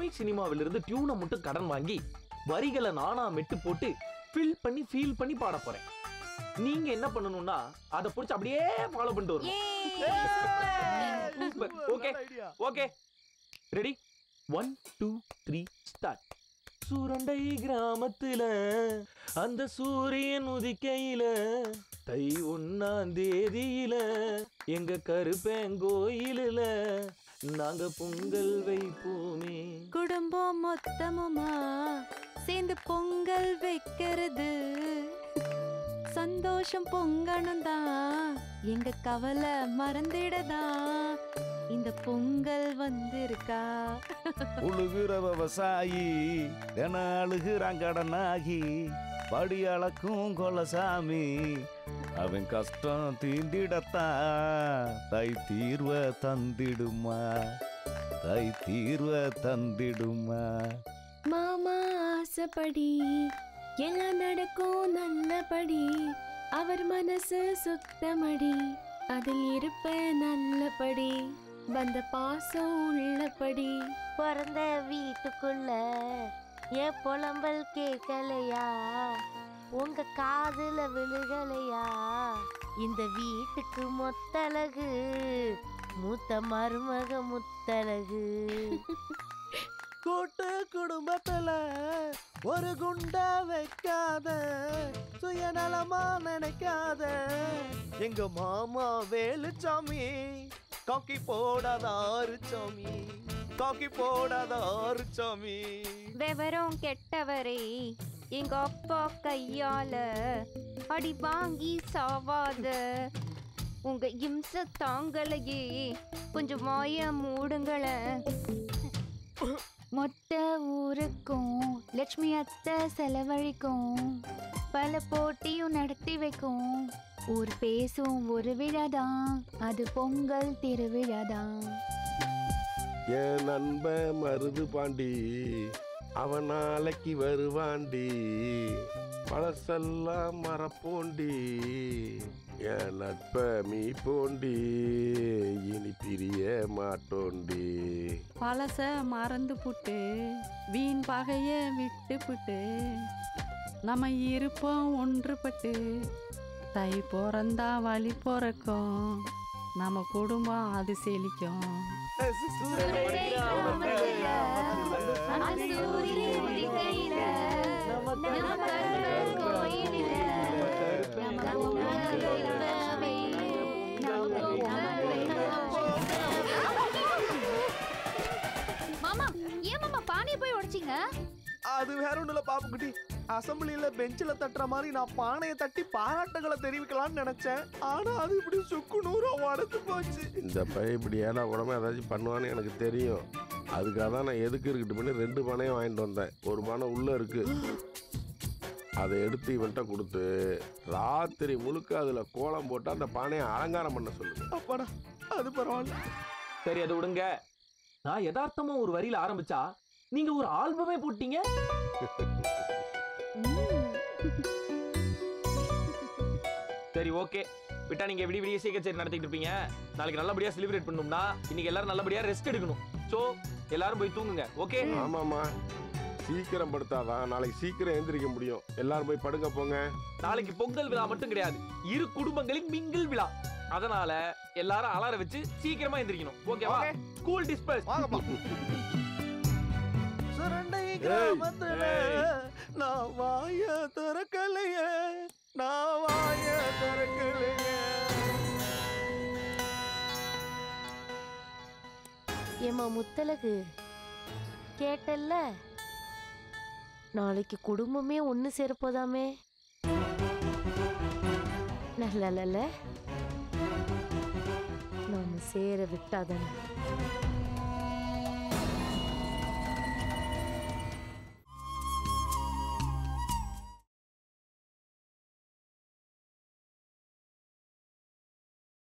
தமிழ் சினிமாவிலிருந்து டியூனை மட்டும் கடன் வாங்கி வரிகளை நானா மெட்டு போட்டு ஃபில் பண்ணி ஃபீல் பண்ணி பாட போறேன் நீங்க என்ன பண்ணணும்னா அதை புடிச்சு அப்படியே ஃபாலோ பண்ணிட்டு வரணும் okay okay ready one two three start Surandai கிராமத்துல அந்த சூரியன் உதிக்கையில தை ஒன்னாம் தேதியில எங்க கருப்பேங்கோயிலுல நாங்க பொங்கல் வைப்போமே குடும்பம் மொத்தமுமா சேர்ந்து பொங்கல் வைக்கிறது சந்தோஷம் பொங்கணும் தான் எங்க கவலை மறந்திடதா இந்த பொங்கல் வந்திருக்கா உழுகுற விவசாயி தின அழுகிறான் கடனாகி படி அளக்கும் கொலசாமி அவன் கஷ்டம் தீண்டிடத்தான் தை தீர்வ தந்திடுமா தை தீர்வ தந்திடுமா மாமா ஆசைப்படி எல்லாம் நடக்கும் நல்லபடி அவர் மனசு சுத்தமடி அதில் இருப்ப நல்லபடி வந்த பாசம் உள்ளபடி பிறந்த வீட்டுக்குள்ள ஏன் புலம்பல் கேட்கலையா உங்க காதுல விழுகலையா இந்த வீட்டுக்கு மொத்தழகு மூத்த மருமக முத்தழகு கூட்டு குடும்பத்துல ஒரு குண்டா வைக்காத சுயநலமா நினைக்காத எங்க மாமா வேலுச்சாமி காக்கி போடாத ஆறுச்சாமி காக்கி போடாத ஆறுச்சாமி விவரம் கெட்டவரே எங்க அப்பா கையால அடி வாங்கி சாவாத உங்க இம்ச தாங்கலையே கொஞ்சம் மாய மூடுங்களேன் மொத்த ஊருக்கும் லட்சுமி அத்தை செலவழிக்கும் பல போட்டியும் நடத்தி வைக்கும் ஊர் பேசும் ஒரு விழாதான் அது பொங்கல் திருவிழாதான் என் நண்பன் மருது பாண்டி அவன் நாளைக்கு வருவாண்டி பழசெல்லாம் மறப்போண்டி என் நட்ப மீ போண்டி இனி பிரிய மாட்டோண்டி பழச மறந்து புட்டு வீண் பகைய விட்டு புட்டு நம்ம இருப்போம் ஒன்றுபட்டு தை பிறந்தா வழி பிறக்கும் நம்ம குடும்பம் அது செழிக்கும் மாமா ஏன் மாமா பானையை போய் உடைச்சிங்க அது வேற ஒண்ணுல பாப்புக்குட்டி அசம்பிளில பெஞ்சில தட்டுற மாதிரி நான் பானையை தட்டி பாராட்டுகளை தெரிவிக்கலாம்னு நினைச்சேன் ஆனா அது இப்படி சுக்கு நூறா உடச்சு போச்சு இந்த பையன் இப்படி ஏடா உடம்பு ஏதாச்சும் பண்ணுவான்னு எனக்கு தெரியும் அதுக்காக தான் நான் எதுக்கு இருக்கட்டும் பண்ணி ரெண்டு பானையும் வாங்கிட்டு வந்தேன் ஒரு பானை உள்ள இருக்கு அதை எடுத்து இவன்கிட்ட கொடுத்து ராத்திரி முழுக்க அதுல கோலம் போட்டு அந்த பானையை அலங்காரம் பண்ண சொல்லுங்க அப்பாடா அது பரவாயில்ல சரி அதை விடுங்க நான் யதார்த்தமா ஒரு வரியில ஆரம்பிச்சா நீங்க ஒரு ஆல்பமே போட்டீங்க சரி ஓகே விட்டா நீங்க விடிய விடிய சீக்கிரம் நடத்திட்டு இருப்பீங்க நாளைக்கு நல்லபடியா செலிப்ரேட் பண்ணணும்னா இன்னைக்கு எல்லாரும் நல்லபடியா ரெஸ்ட் எடுக்கணும் சோ எல்லாரும் போய் தூங்குங்க ஓகே ஆமாமா சீக்கிரம் படுத்தாதான் நாளைக்கு சீக்கிரம் எந்திரிக்க முடியும் எல்லாரும் போய் படுங்க போங்க நாளைக்கு பொங்கல் விழா மட்டும் கிடையாது இரு குடும்பங்களின் மிங்கில் விழா அதனால எல்லாரும் அலார வச்சு சீக்கிரமா எந்திரிக்கணும் ஓகேவா ஸ்கூல் டிஸ்பர்ஸ் வாங்கப்பா சுரண்டை கிராமத்துல நான் வாய திறக்கலையே நான் வாய திறக்கலையே ஏமா முத்தழகு கேட்டல்ல நாளைக்கு குடும்பமே ஒன்று சேரப்போதாமே நல்ல நாம சேர விட்டாதானே